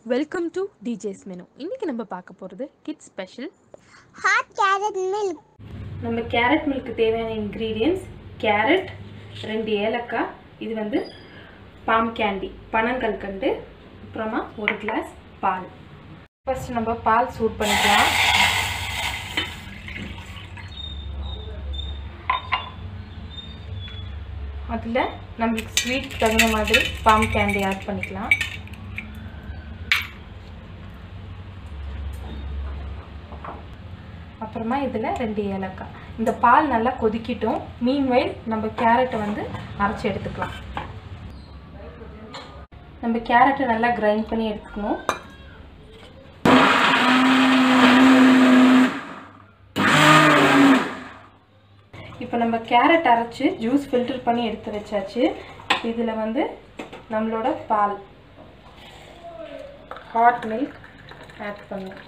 welcome to DJs menu இன்றைக்கி நம்ம பார்க்க போகிறது kids special hot carrot milk நம்ம கேரட் மில்க்கு தேவையான இன்க்ரீடியன்ஸ் கேரட் ரெண்டு ஏலக்காய் இது வந்து பாம் கேண்டி பனங்கல்கண்டு அப்புறமா ஒரு கிளாஸ் பால் ஃபர்ஸ்ட் நம்ம பால் சூட் பண்ணிக்கலாம் அதில் நம்மளுக்கு ஸ்வீட் தகுந்த மாதிரி பாம் கேண்டி ஆட் பண்ணிக்கலாம் அப்புறமா இதில் ரெண்டு ஏலக்காய் இந்த பால் நல்லா கொதிக்கிட்டும் மீன்வைல் நம்ம கேரட்டை வந்து அரைச்சி எடுத்துக்கலாம் நம்ம கேரட்டை நல்லா கிரைண்ட் பண்ணி எடுத்துக்கணும் இப்போ நம்ம கேரட் அரைச்சி ஜூஸ் ஃபில்டர் பண்ணி எடுத்து வச்சாச்சு இதில் வந்து நம்மளோட பால் ஹாட் மில்க் ஆட் பண்ணும்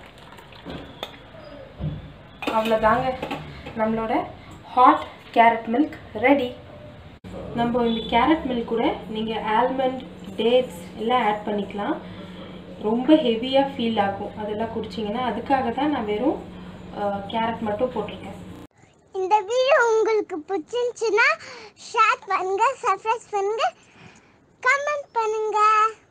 அவ்வளோதாங்க நம்மளோட ஹாட் கேரட் மில்க் ரெடி நம்ம இந்த கேரட் மில்க் கூட நீங்கள் ஆல்மண்ட் டேட்ஸ் எல்லாம் ஆட் பண்ணிக்கலாம் ரொம்ப ஹெவியாக ஃபீல் ஆகும் அதெல்லாம் குடிச்சிங்கன்னா அதுக்காக தான் நான் வெறும் கேரட் மட்டும் போட்டிருக்கேன் இந்த வீடியோ உங்களுக்கு பிடிச்சிருந்துச்சுன்னா ஷேர் பண்ணுங்க சப்ஸ்கிரைப் பண்ணுங்க கமெண்ட் பண்ணுங்க